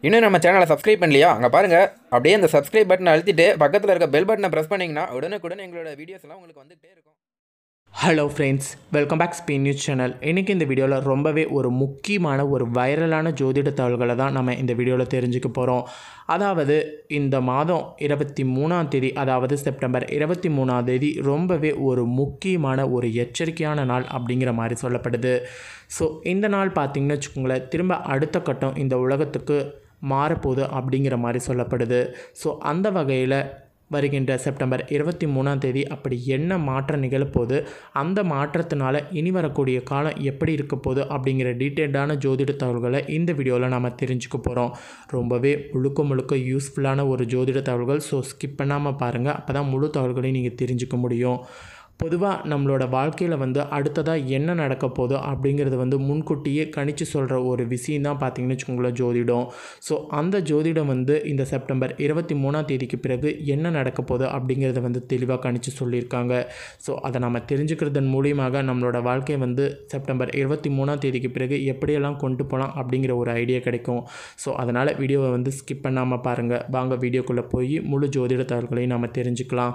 இன்னும் நம்ம சேனலை சப்ஸ்கிரைப் பண்ணலையா அங்கே பாருங்கள் அப்படியே அந்த சப்ஸ்கிரைப் பட்டனை அழுத்திட்டு பக்கத்தில் இருக்க பெல் பட்டனை ப்ரெஸ் பண்ணிங்கன்னா உடனுக்குடன் எங்களோட வீடியோஸ் எல்லாம் உங்களுக்கு வந்துகிட்டே இருக்கும் hello friends welcome back Spain news channel இன்றைக்கி இந்த வீடியோவில் ரொம்பவே ஒரு முக்கியமான ஒரு வைரலான ஜோதிட தகவல்களை தான் நம்ம இந்த வீடியோவில் தெரிஞ்சுக்க போகிறோம் அதாவது இந்த மாதம் இருபத்தி மூணாம் தேதி அதாவது செப்டம்பர் இருபத்தி மூணாம் தேதி ரொம்பவே ஒரு முக்கியமான ஒரு எச்சரிக்கையான நாள் அப்படிங்கிற மாதிரி சொல்லப்படுது ஸோ இந்த நாள் பார்த்திங்கன்னு வச்சுக்கோங்களேன் திரும்ப அடுத்த கட்டம் இந்த உலகத்துக்கு மாறப்போகுது அப்படிங்கிற மாதிரி சொல்லப்படுது ஸோ அந்த வகையில் வருகின்ற செப்டம்பர் இருபத்தி மூணாம் தேதி அப்படி என்ன மாற்றம் நிகழப்போகுது அந்த மாற்றத்தினால இனி வரக்கூடிய காலம் எப்படி இருக்க போகுது அப்படிங்கிற டீட்டெயில்டான ஜோதிட தகவல்களை இந்த வீடியோவில் நாம் தெரிஞ்சுக்க போகிறோம் ரொம்பவே முழுக்க முழுக்க யூஸ்ஃபுல்லான ஒரு ஜோதிட தகவல்கள் ஸோ ஸ்கிப் பண்ணாமல் பாருங்கள் அப்போ தான் முழு தகவல்களையும் நீங்கள் தெரிஞ்சுக்க முடியும் பொதுவாக நம்மளோட வாழ்க்கையில் வந்து அடுத்ததாக என்ன நடக்க போதோ அப்படிங்கிறது வந்து முன்கூட்டியே கணிச்சு சொல்கிற ஒரு விஷயம் தான் பார்த்தீங்கன்னு வச்சுக்கோங்களேன் ஜோதிடம் ஸோ அந்த ஜோதிடம் வந்து இந்த செப்டம்பர் இருபத்தி மூணாம் தேதிக்கு பிறகு என்ன நடக்க போதோ அப்படிங்கிறத வந்து தெளிவாக கணிச்சு சொல்லியிருக்காங்க ஸோ அதை நம்ம தெரிஞ்சுக்கிறதன் மூலியமாக நம்மளோட வாழ்க்கை வந்து செப்டம்பர் இருபத்தி மூணாம் தேதிக்கு பிறகு எப்படியெல்லாம் கொண்டு போகலாம் அப்படிங்கிற ஒரு ஐடியா கிடைக்கும் ஸோ அதனால் வீடியோவை வந்து ஸ்கிப் பண்ணாமல் பாருங்கள் வாங்க வீடியோக்குள்ளே போய் முழு ஜோதிட தகவல்களையும் நம்ம தெரிஞ்சுக்கலாம்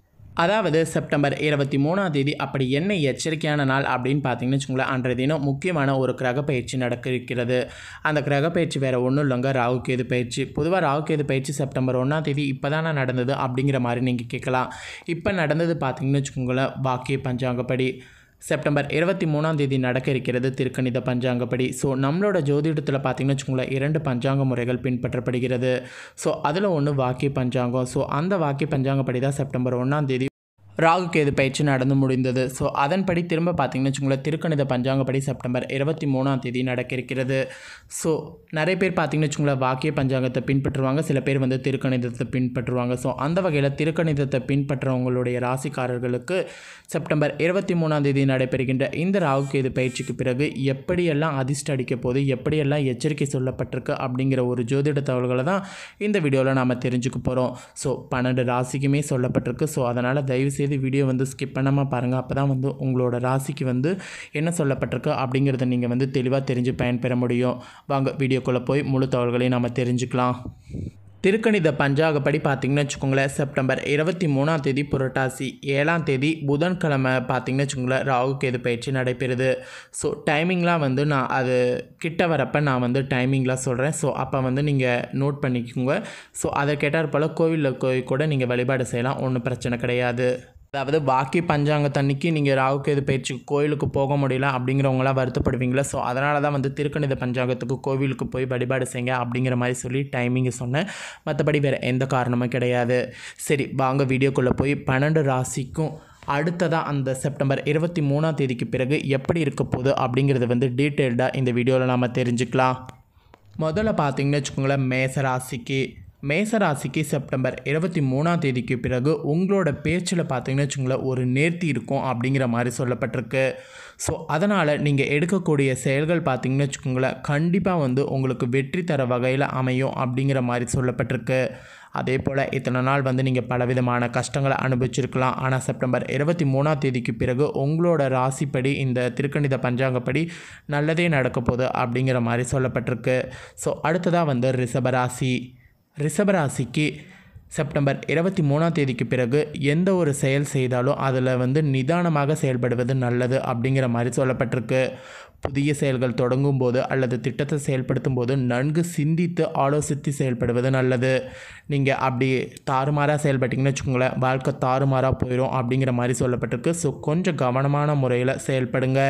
அதாவது செப்டம்பர் இருபத்தி மூணாம் தேதி அப்படி என்ன எச்சரிக்கையான நாள் அப்படின்னு பார்த்தீங்கன்னு வச்சுக்கோங்களேன் அன்றைய தினம் முக்கியமான ஒரு கிரக பயிற்சி நடக்க இருக்கிறது அந்த கிரக பயிற்சி வேறு ஒன்றும் இல்லைங்க ராகுகேது பயிற்சி பொதுவாக ராகுகேது பயிற்சி செப்டம்பர் ஒன்றாம் தேதி இப்போ தானே நடந்தது அப்படிங்கிற மாதிரி நீங்கள் கேட்கலாம் இப்போ நடந்தது பார்த்தீங்கன்னு வச்சுக்கோங்களேன் பாக்கிய பஞ்சாங்கப்படி செப்டம்பர் இருபத்தி மூணாம் தேதி நடக்க இருக்கிறது திருக்கணித பஞ்சாங்கப்படி ஸோ நம்மளோட ஜோதிடத்தில் பார்த்தீங்கன்னு வச்சுக்கோங்களேன் இரண்டு பஞ்சாங்க முறைகள் பின்பற்றப்படுகிறது ஸோ அதில் ஒன்று வாக்கிய பஞ்சாங்கம் ஸோ அந்த வாக்கிய பஞ்சாங்கப்படி தான் செப்டம்பர் ஒன்றாம் தேதி ராகுகேது பயிற்சி நடந்து முடிந்தது ஸோ அதன்படி திரும்ப பார்த்தீங்கன்னு வச்சுக்கோங்களேன் திருக்கணித பஞ்சாங்கப்படி செப்டம்பர் இருபத்தி மூணாம் தேதி நடக்க இருக்கிறது ஸோ நிறைய பேர் பார்த்தீங்கன்னு வச்சுக்கோங்களேன் வாக்கிய பஞ்சாங்கத்தை பின்பற்றுவாங்க சில பேர் வந்து திருக்கணிதத்தை பின்பற்றுவாங்க ஸோ அந்த வகையில் திருக்கணிதத்தை பின்பற்றுறவங்களுடைய ராசிக்காரர்களுக்கு செப்டம்பர் இருபத்தி மூணாம் தேதி நடைபெறுகின்ற இந்த ராகுகேது பயிற்சிக்கு பிறகு எப்படியெல்லாம் அதிர்ஷ்டம் அடிக்க போது எப்படியெல்லாம் எச்சரிக்கை சொல்லப்பட்டிருக்கு அப்படிங்கிற ஒரு ஜோதிட தகவல்களை தான் இந்த வீடியோவில் நாம் தெரிஞ்சுக்க போகிறோம் ஸோ பன்னெண்டு ராசிக்குமே சொல்லப்பட்டிருக்கு ஸோ அதனால் தயவுசெய்து வீடியோ வந்து ஸ்கிப் பண்ணாமல் பாருங்கள் அப்போ தான் வந்து உங்களோட ராசிக்கு வந்து என்ன சொல்லப்பட்டிருக்கு அப்படிங்கிறத நீங்கள் வந்து தெளிவாக தெரிஞ்சு பயன்பெற முடியும் வாங்க வீடியோக்குள்ளே போய் முழு தகவல்களையும் நம்ம தெரிஞ்சுக்கலாம் திருக்கணித பஞ்சாகப்படி பார்த்தீங்கன்னு வச்சுக்கோங்களேன் செப்டம்பர் இருபத்தி மூணாம் தேதி புரட்டாசி ஏழாம் தேதி புதன்கிழமை பார்த்தீங்கன்னு வச்சுக்கோங்களேன் ராகு கேது பயிற்சி நடைபெறுது ஸோ டைமிங்லாம் வந்து நான் அது கிட்ட வரப்போ நான் வந்து டைமிங்லாம் சொல்கிறேன் ஸோ அப்போ வந்து நீங்கள் நோட் பண்ணிக்கோங்க ஸோ அதை கேட்டார் போல் கோவிலில் போய் கூட நீங்கள் வழிபாடு செய்யலாம் ஒன்றும் பிரச்சனை கிடையாது அதாவது பாக்கி பஞ்சாங்கத்தன்னைக்கு நீங்கள் ராகுகேது பயிற்சிக்கு கோயிலுக்கு போக முடியல அப்படிங்கிறவங்களாம் வருத்தப்படுவீங்களா ஸோ அதனால தான் வந்து திருக்கணித பஞ்சாங்கத்துக்கு கோவிலுக்கு போய் வழிபாடு செய்யுங்க அப்படிங்கிற மாதிரி சொல்லி டைமிங்கை சொன்னேன் மற்றபடி வேறு எந்த காரணமும் கிடையாது சரி வாங்க வீடியோக்குள்ளே போய் பன்னெண்டு ராசிக்கும் அடுத்ததாக அந்த செப்டம்பர் இருபத்தி மூணாம் தேதிக்கு பிறகு எப்படி இருக்க போகுது அப்படிங்கிறது வந்து டீட்டெயில்டாக இந்த வீடியோவில் நாம் தெரிஞ்சுக்கலாம் முதல்ல பார்த்தீங்கன்னு வச்சுக்கோங்களேன் மேச ராசிக்கு மேசராசிக்கு செப்டம்பர் இருபத்தி மூணாம் தேதிக்கு பிறகு உங்களோட பேச்சில் பார்த்தீங்கன்னு வச்சுங்களேன் ஒரு நேர்த்தி இருக்கும் அப்படிங்கிற மாதிரி சொல்லப்பட்டிருக்கு ஸோ அதனால் நீங்கள் எடுக்கக்கூடிய செயல்கள் பார்த்தீங்கன்னு வச்சுக்கோங்களேன் கண்டிப்பாக வந்து உங்களுக்கு வெற்றி தர வகையில் அமையும் அப்படிங்கிற மாதிரி சொல்லப்பட்டிருக்கு அதே போல் இத்தனை நாள் வந்து நீங்கள் பலவிதமான கஷ்டங்களை அனுபவிச்சிருக்கலாம் ஆனால் செப்டம்பர் இருபத்தி மூணாம் தேதிக்கு பிறகு உங்களோட ராசிப்படி இந்த திருக்கணித பஞ்சாங்கப்படி நல்லதே நடக்க போகுது அப்படிங்கிற மாதிரி சொல்லப்பட்டிருக்கு ஸோ அடுத்ததாக வந்து ரிஷபராசி ரிஷபராசிக்கு செப்டம்பர் இருபத்தி மூணாம் தேதிக்கு பிறகு எந்த ஒரு செயல் செய்தாலும் அதில் வந்து நிதானமாக செயல்படுவது நல்லது அப்படிங்கிற மாதிரி சொல்லப்பட்டிருக்கு புதிய செயல்கள் தொடங்கும் போது அல்லது திட்டத்தை செயல்படுத்தும் போது நன்கு சிந்தித்து ஆலோசித்து செயல்படுவது நல்லது நீங்கள் அப்படி தாறுமாறாக செயல்பட்டிங்கன்னு வச்சுக்கோங்களேன் வாழ்க்கை தாறுமாறாக போயிடும் அப்படிங்கிற மாதிரி சொல்லப்பட்டிருக்கு ஸோ கொஞ்சம் கவனமான முறையில் செயல்படுங்க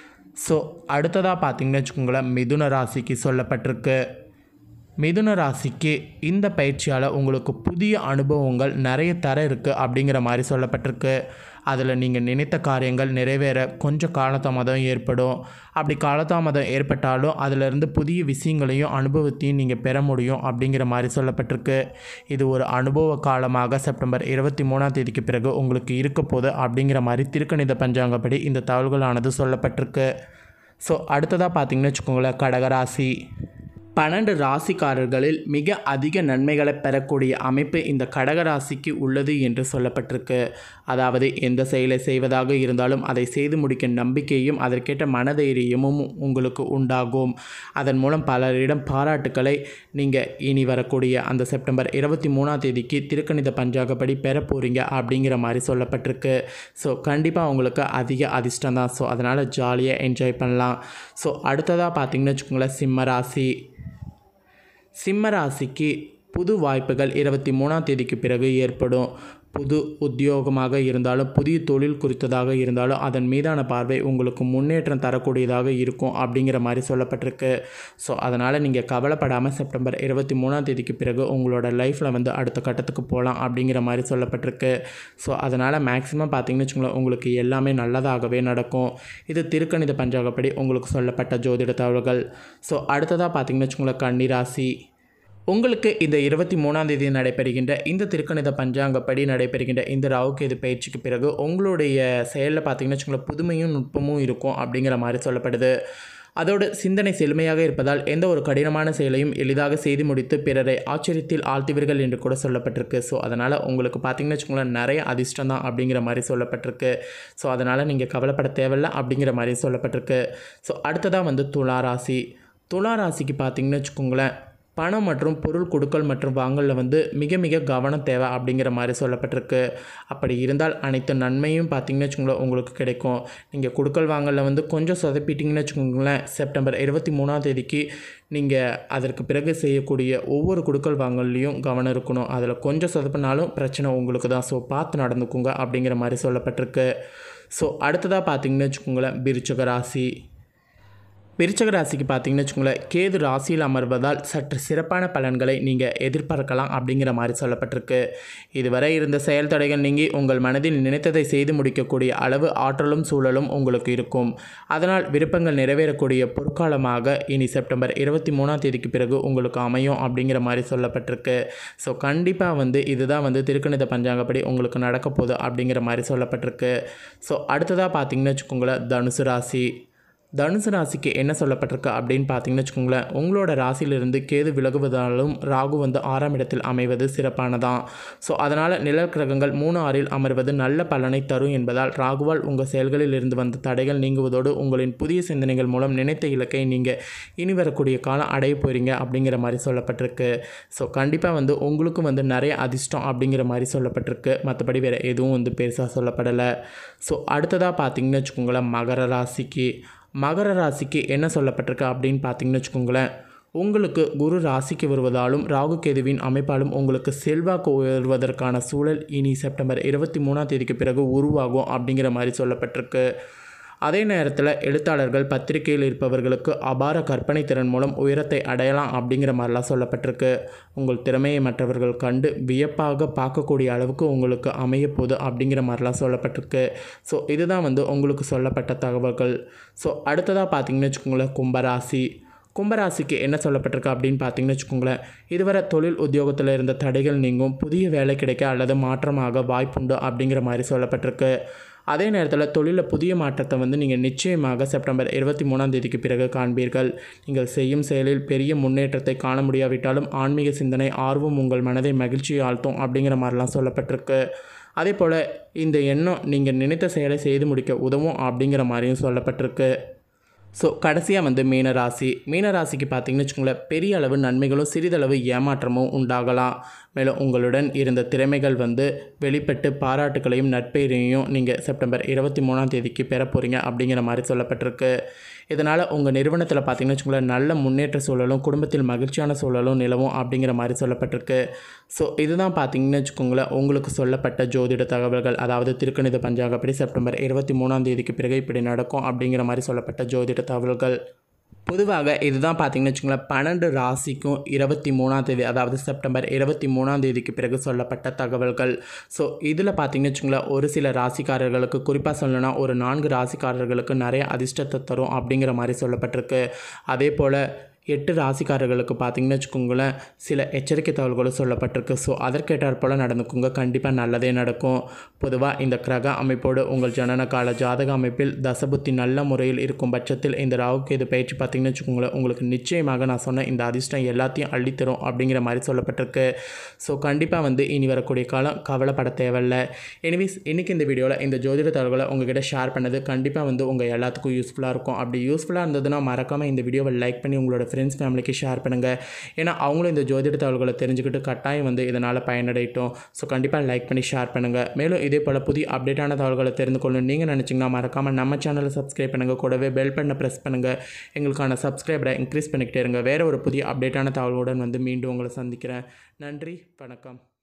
ஸோ அடுத்ததாக பார்த்தீங்கன்னு வச்சுக்கோங்களேன் மிதுன ராசிக்கு சொல்லப்பட்டிருக்கு மிதுன ராசிக்கு இந்த பயிற்சியால் உங்களுக்கு புதிய அனுபவங்கள் நிறைய தர இருக்குது அப்படிங்கிற மாதிரி சொல்லப்பட்டிருக்கு அதில் நீங்கள் நினைத்த காரியங்கள் நிறைவேற கொஞ்சம் காலதாமதம் ஏற்படும் அப்படி காலதாமதம் ஏற்பட்டாலும் அதிலிருந்து புதிய விஷயங்களையும் அனுபவத்தையும் நீங்கள் பெற முடியும் அப்படிங்கிற மாதிரி சொல்லப்பட்டிருக்கு இது ஒரு அனுபவ காலமாக செப்டம்பர் இருபத்தி மூணாம் தேதிக்கு பிறகு உங்களுக்கு இருக்க போகுது அப்படிங்கிற மாதிரி திருக்கணித பஞ்சாங்கப்படி இந்த தகவல்களானது சொல்லப்பட்டிருக்கு ஸோ அடுத்ததாக பார்த்தீங்கன்னு வச்சுக்கோங்களேன் கடகராசி பன்னெண்டு ராசிக்காரர்களில் மிக அதிக நன்மைகளை பெறக்கூடிய அமைப்பு இந்த கடகராசிக்கு உள்ளது என்று சொல்லப்பட்டிருக்கு அதாவது எந்த செயலை செய்வதாக இருந்தாலும் அதை செய்து முடிக்க நம்பிக்கையும் அதற்கேற்ற மனதைரியமும் உங்களுக்கு உண்டாகும் அதன் மூலம் பலரிடம் பாராட்டுக்களை நீங்கள் இனி வரக்கூடிய அந்த செப்டம்பர் இருபத்தி மூணாம் தேதிக்கு திருக்கணித பஞ்சாங்கப்படி பெற போகிறீங்க அப்படிங்கிற மாதிரி சொல்லப்பட்டிருக்கு ஸோ கண்டிப்பாக உங்களுக்கு அதிக அதிர்ஷ்டம் தான் ஸோ அதனால் ஜாலியாக என்ஜாய் பண்ணலாம் ஸோ அடுத்ததாக பார்த்தீங்கன்னு வச்சுக்கோங்களேன் சிம்ம ராசி சிம்ம ராசிக்கு புது வாய்ப்புகள் இருபத்தி மூணாம் தேதிக்கு பிறகு ஏற்படும் புது உத்தியோகமாக இருந்தாலும் புதிய தொழில் குறித்ததாக இருந்தாலும் அதன் மீதான பார்வை உங்களுக்கு முன்னேற்றம் தரக்கூடியதாக இருக்கும் அப்படிங்கிற மாதிரி சொல்லப்பட்டிருக்கு ஸோ அதனால் நீங்கள் கவலைப்படாமல் செப்டம்பர் இருபத்தி மூணாம் தேதிக்கு பிறகு உங்களோட லைஃப்பில் வந்து அடுத்த கட்டத்துக்கு போகலாம் அப்படிங்கிற மாதிரி சொல்லப்பட்டிருக்கு ஸோ அதனால் மேக்ஸிமம் பார்த்தீங்கன்னு வச்சுக்கோங்களேன் உங்களுக்கு எல்லாமே நல்லதாகவே நடக்கும் இது திருக்கணித பஞ்சாங்கப்படி உங்களுக்கு சொல்லப்பட்ட ஜோதிட தகவல்கள் ஸோ அடுத்ததாக பார்த்தீங்கன்னு வச்சுக்கோங்களேன் கன்னிராசி உங்களுக்கு இந்த இருபத்தி மூணாம் தேதி நடைபெறுகின்ற இந்த திருக்கணித பஞ்சாங்கப்படி நடைபெறுகின்ற இந்த ராவுகேது பயிற்சிக்கு பிறகு உங்களுடைய செயலில் பார்த்தீங்கன்னு வச்சுக்கோங்களேன் புதுமையும் நுட்பமும் இருக்கும் அப்படிங்கிற மாதிரி சொல்லப்படுது அதோடு சிந்தனை செழுமையாக இருப்பதால் எந்த ஒரு கடினமான செயலையும் எளிதாக செய்து முடித்து பிறரை ஆச்சரியத்தில் ஆழ்த்துவீர்கள் என்று கூட சொல்லப்பட்டிருக்கு ஸோ அதனால் உங்களுக்கு பார்த்தீங்கன்னு வச்சுக்கோங்களேன் நிறைய அதிர்ஷ்டம் தான் அப்படிங்கிற மாதிரி சொல்லப்பட்டிருக்கு ஸோ அதனால் நீங்கள் கவலைப்பட தேவையில்ல அப்படிங்கிற மாதிரி சொல்லப்பட்டிருக்கு ஸோ அடுத்ததாக வந்து துலா ராசி துலா ராசிக்கு பார்த்தீங்கன்னு வச்சுக்கோங்களேன் பணம் மற்றும் பொருள் கொடுக்கல் மற்றும் வாங்கலில் வந்து மிக மிக கவனம் தேவை அப்படிங்கிற மாதிரி சொல்லப்பட்டிருக்கு அப்படி இருந்தால் அனைத்து நன்மையும் பார்த்தீங்கன்னு வச்சுக்கோங்களேன் உங்களுக்கு கிடைக்கும் நீங்கள் கொடுக்கல் வாங்கலில் வந்து கொஞ்சம் சொதப்பிட்டீங்கன்னு வச்சுக்கோங்களேன் செப்டம்பர் இருபத்தி மூணாம் தேதிக்கு நீங்கள் அதற்கு பிறகு செய்யக்கூடிய ஒவ்வொரு கொடுக்கல் வாங்கல்லையும் கவனம் இருக்கணும் அதில் கொஞ்சம் சொதப்பினாலும் பிரச்சனை உங்களுக்கு தான் ஸோ பார்த்து நடந்துக்குங்க அப்படிங்கிற மாதிரி சொல்லப்பட்டிருக்கு ஸோ அடுத்ததாக பார்த்தீங்கன்னு வச்சுக்கோங்களேன் விருச்சக ராசி விருச்சக ராசிக்கு பார்த்தீங்கன்னு வச்சுக்கோங்களேன் கேது ராசியில் அமர்வதால் சற்று சிறப்பான பலன்களை நீங்கள் எதிர்பார்க்கலாம் அப்படிங்கிற மாதிரி சொல்லப்பட்டிருக்கு இதுவரை இருந்த செயல் தடைகள் நீங்கி உங்கள் மனதில் நினைத்ததை செய்து முடிக்கக்கூடிய அளவு ஆற்றலும் சூழலும் உங்களுக்கு இருக்கும் அதனால் விருப்பங்கள் நிறைவேறக்கூடிய பொற்காலமாக இனி செப்டம்பர் இருபத்தி மூணாம் தேதிக்கு பிறகு உங்களுக்கு அமையும் அப்படிங்கிற மாதிரி சொல்லப்பட்டிருக்கு ஸோ கண்டிப்பாக வந்து இதுதான் வந்து திருக்கணித பஞ்சாங்கப்படி உங்களுக்கு நடக்க போகுது அப்படிங்கிற மாதிரி சொல்லப்பட்டிருக்கு ஸோ அடுத்ததாக பார்த்தீங்கன்னு வச்சுக்கோங்களேன் தனுசு ராசி தனுசு ராசிக்கு என்ன சொல்லப்பட்டிருக்கு அப்படின்னு பார்த்தீங்கன்னு வச்சுக்கோங்களேன் உங்களோட ராசியிலிருந்து கேது விலகுவதாலும் ராகு வந்து ஆறாம் இடத்தில் அமைவது சிறப்பானதான் ஸோ அதனால் நிழல் கிரகங்கள் மூணு ஆறில் அமர்வது நல்ல பலனை தரும் என்பதால் ராகுவால் உங்கள் செயல்களில் இருந்து வந்த தடைகள் நீங்குவதோடு உங்களின் புதிய சிந்தனைகள் மூலம் நினைத்த இலக்கை நீங்கள் இனி வரக்கூடிய காலம் அடைய போகிறீங்க அப்படிங்கிற மாதிரி சொல்லப்பட்டிருக்கு ஸோ கண்டிப்பாக வந்து உங்களுக்கும் வந்து நிறைய அதிர்ஷ்டம் அப்படிங்கிற மாதிரி சொல்லப்பட்டிருக்கு மற்றபடி வேறு எதுவும் வந்து பெருசாக சொல்லப்படலை ஸோ அடுத்ததாக பார்த்தீங்கன்னு வச்சுக்கோங்களேன் மகர ராசிக்கு மகர ராசிக்கு என்ன சொல்லப்பட்டிருக்கு அப்படின்னு பார்த்தீங்கன்னு வச்சுக்கோங்களேன் உங்களுக்கு குரு ராசிக்கு வருவதாலும் ராகு கேதுவின் அமைப்பாலும் உங்களுக்கு செல்வாக்கு உயர்வதற்கான சூழல் இனி செப்டம்பர் இருபத்தி மூணாம் தேதிக்கு பிறகு உருவாகும் அப்படிங்கிற மாதிரி சொல்லப்பட்டிருக்கு அதே நேரத்தில் எழுத்தாளர்கள் பத்திரிகையில் இருப்பவர்களுக்கு அபார கற்பனை திறன் மூலம் உயரத்தை அடையலாம் அப்படிங்கிற மாதிரிலாம் சொல்லப்பட்டிருக்கு உங்கள் திறமையை மற்றவர்கள் கண்டு வியப்பாக பார்க்கக்கூடிய அளவுக்கு உங்களுக்கு அமைய போகுது அப்படிங்கிற மாதிரிலாம் சொல்லப்பட்டிருக்கு ஸோ இதுதான் வந்து உங்களுக்கு சொல்லப்பட்ட தகவல்கள் ஸோ அடுத்ததாக பார்த்தீங்கன்னு வச்சுக்கோங்களேன் கும்பராசி கும்பராசிக்கு என்ன சொல்லப்பட்டிருக்கு அப்படின்னு பார்த்தீங்கன்னு வச்சுக்கோங்களேன் இதுவரை தொழில் உத்தியோகத்தில் இருந்த தடைகள் நீங்கும் புதிய வேலை கிடைக்க அல்லது மாற்றமாக வாய்ப்புண்டு அப்படிங்கிற மாதிரி சொல்லப்பட்டிருக்கு அதே நேரத்தில் தொழிலில் புதிய மாற்றத்தை வந்து நீங்கள் நிச்சயமாக செப்டம்பர் இருபத்தி மூணாம் தேதிக்கு பிறகு காண்பீர்கள் நீங்கள் செய்யும் செயலில் பெரிய முன்னேற்றத்தை காண முடியாவிட்டாலும் ஆன்மீக சிந்தனை ஆர்வம் உங்கள் மனதை மகிழ்ச்சியை ஆழ்த்தும் அப்படிங்கிற மாதிரிலாம் சொல்லப்பட்டிருக்கு அதே போல் இந்த எண்ணம் நீங்கள் நினைத்த செயலை செய்து முடிக்க உதவும் அப்படிங்கிற மாதிரியும் சொல்லப்பட்டிருக்கு ஸோ கடைசியாக வந்து மீனராசி மீனராசிக்கு பார்த்தீங்கன்னு வச்சுக்கோங்களேன் பெரிய அளவு நன்மைகளும் சிறிதளவு ஏமாற்றமும் உண்டாகலாம் மேலும் உங்களுடன் இருந்த திறமைகள் வந்து வெளிப்பட்டு பாராட்டுகளையும் நட்பெயரையும் நீங்கள் செப்டம்பர் இருபத்தி மூணாம் தேதிக்கு பெற போகிறீங்க அப்படிங்கிற மாதிரி சொல்லப்பட்டிருக்கு இதனால் உங்கள் நிறுவனத்தில் பார்த்தீங்கன்னு வச்சுக்கோங்களேன் நல்ல முன்னேற்ற சூழலும் குடும்பத்தில் மகிழ்ச்சியான சூழலும் நிலவும் அப்படிங்கிற மாதிரி சொல்லப்பட்டிருக்கு ஸோ இதுதான் பார்த்தீங்கன்னு வச்சுக்கோங்களேன் உங்களுக்கு சொல்லப்பட்ட ஜோதிட தகவல்கள் அதாவது திருக்கணித பஞ்சாங்கப்படி செப்டம்பர் இருபத்தி மூணாம் தேதிக்கு பிறகு இப்படி நடக்கும் அப்படிங்கிற மாதிரி சொல்லப்பட்ட ஜோதிட தகவல்கள் பொதுவாக இதுதான் பார்த்தீங்கன்னு வச்சுக்கோங்களேன் பன்னெண்டு ராசிக்கும் இருபத்தி மூணாம் தேதி அதாவது செப்டம்பர் இருபத்தி மூணாம் தேதிக்கு பிறகு சொல்லப்பட்ட தகவல்கள் ஸோ இதில் பார்த்தீங்கன்னு வச்சுக்கோங்களேன் ஒரு சில ராசிக்காரர்களுக்கு குறிப்பாக சொல்லணும்னா ஒரு நான்கு ராசிக்காரர்களுக்கு நிறைய அதிர்ஷ்டத்தை தரும் அப்படிங்கிற மாதிரி சொல்லப்பட்டிருக்கு அதே போல் எட்டு ராசிக்காரர்களுக்கு பார்த்தீங்கன்னு வச்சுக்கோங்களேன் சில எச்சரிக்கை தகவல்களும் சொல்லப்பட்டிருக்கு ஸோ அதற்கேற்றாற் போல் நடந்துக்குங்க கண்டிப்பாக நல்லதே நடக்கும் பொதுவாக இந்த கிரக அமைப்போடு உங்கள் ஜனன கால ஜாதக அமைப்பில் தசபுத்தி நல்ல முறையில் இருக்கும் பட்சத்தில் இந்த ராகுக்கு இது பயிற்சி பார்த்தீங்கன்னு வச்சுக்கோங்களேன் உங்களுக்கு நிச்சயமாக நான் சொன்ன இந்த அதிர்ஷ்டம் எல்லாத்தையும் அள்ளித்தரும் அப்படிங்கிற மாதிரி சொல்லப்பட்டிருக்கு ஸோ கண்டிப்பாக வந்து இனி வரக்கூடிய காலம் கவலைப்பட தேவையில்ல எனிவேஸ் இன்றைக்கி இந்த வீடியோவில் இந்த ஜோதிட தகவல்களை உங்ககிட்ட ஷேர் பண்ணது கண்டிப்பாக வந்து உங்கள் எல்லாத்துக்கும் யூஸ்ஃபுல்லாக இருக்கும் அப்படி யூஸ்ஃபுல்லாக இருந்ததுன்னா மறக்காமல் இந்த வீடியோவை லைக் பண்ணி உங்களோட ஃப்ரெண்ட்ஸ் ஃபேமிலிக்கு ஷேர் பண்ணுங்கள் ஏன்னா அவங்களும் இந்த ஜோதிட தகவல்களை தெரிஞ்சுக்கிட்டு கட்டாயம் வந்து இதனால் பயனடையட்டும் ஸோ கண்டிப்பாக லைக் பண்ணி ஷேர் பண்ணுங்கள் மேலும் இதே போல் புதிய அப்டேட்டான தகவல்களை தெரிந்து கொள்ளணும் நீங்கள் நினச்சிங்கன்னா மறக்காமல் நம்ம சேனலை சப்ஸ்கிரைப் பண்ணுங்கள் கூடவே பெல் பண்ண ப்ரெஸ் பண்ணுங்கள் எங்களுக்கான சப்ஸ்கிரைபரை இன்க்ரீஸ் பண்ணிக்கிட்டே இருங்க வேறு ஒரு புதிய அப்டேட்டான தகவலுடன் வந்து மீண்டும் உங்களை சந்திக்கிறேன் நன்றி வணக்கம்